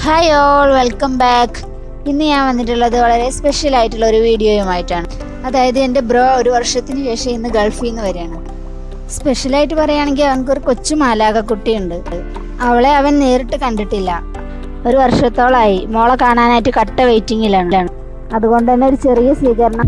hi all welcome back ഇന്ന് ഞാൻ വന്നിട്ടുള്ളത് വളരെ സ്പെഷ്യൽ ആയിട്ടുള്ള ഒരു വീഡിയോയുമായിട്ടാണ് അതായത് എൻ്റെ ബ്രോ ഒരു വർഷത്തിന് ശേഷം ഇന്ന് ഗൾഫിൽ നിന്ന് വരികയാണ് സ്പെഷ്യലായിട്ട് പറയുകയാണെങ്കിൽ അവനക്കൊരു കൊച്ചു മാലാക കുട്ടിയുണ്ട് അവളെ അവൻ നേരിട്ട് കണ്ടിട്ടില്ല ഒരു വർഷത്തോളമായി മോളെ കാണാനായിട്ട് കട്ട വെയിറ്റിങ്ങിലാണ് അതുകൊണ്ട് തന്നെ ഒരു ചെറിയ സ്വീകരണം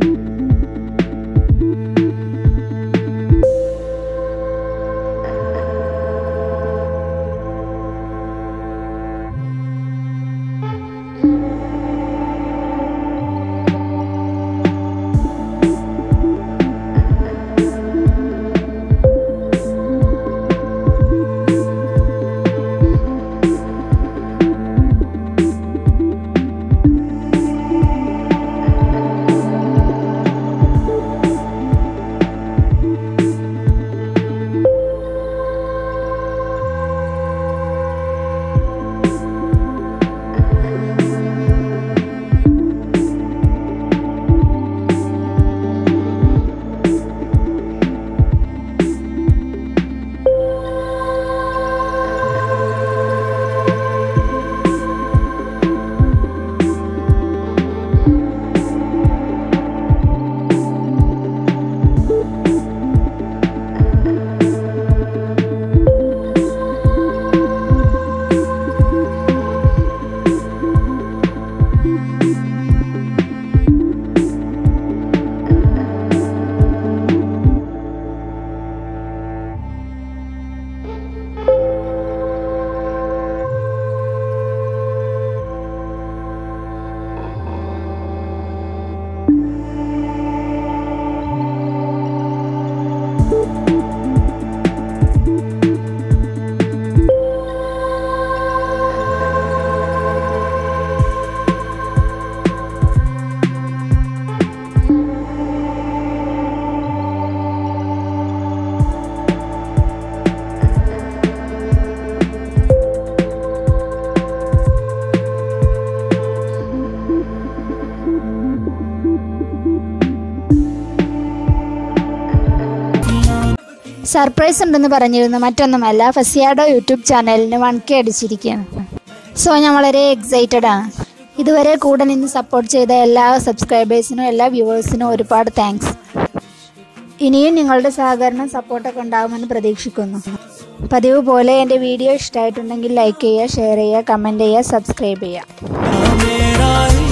സർപ്രൈസ് ഉണ്ടെന്ന് പറഞ്ഞിരുന്നു മറ്റൊന്നുമല്ല ഫസിയാഡോ യൂട്യൂബ് ചാനലിന് വൺ കെ അടിച്ചിരിക്കുകയാണ് സോ ഞാൻ വളരെ എക്സൈറ്റഡ് ആണ് ഇതുവരെ കൂടെ നിന്ന് സപ്പോർട്ട് ചെയ്ത എല്ലാ സബ്സ്ക്രൈബേഴ്സിനും എല്ലാ വ്യൂവേഴ്സിനും ഒരുപാട് താങ്ക്സ് ഇനിയും നിങ്ങളുടെ സഹകരണം സപ്പോർട്ടൊക്കെ ഉണ്ടാകുമെന്ന് പ്രതീക്ഷിക്കുന്നു പതിവ് പോലെ എൻ്റെ വീഡിയോ ഇഷ്ടമായിട്ടുണ്ടെങ്കിൽ ലൈക്ക് ചെയ്യുക ഷെയർ ചെയ്യുക കമൻറ്റ് ചെയ്യുക സബ്സ്ക്രൈബ് ചെയ്യുക मेरा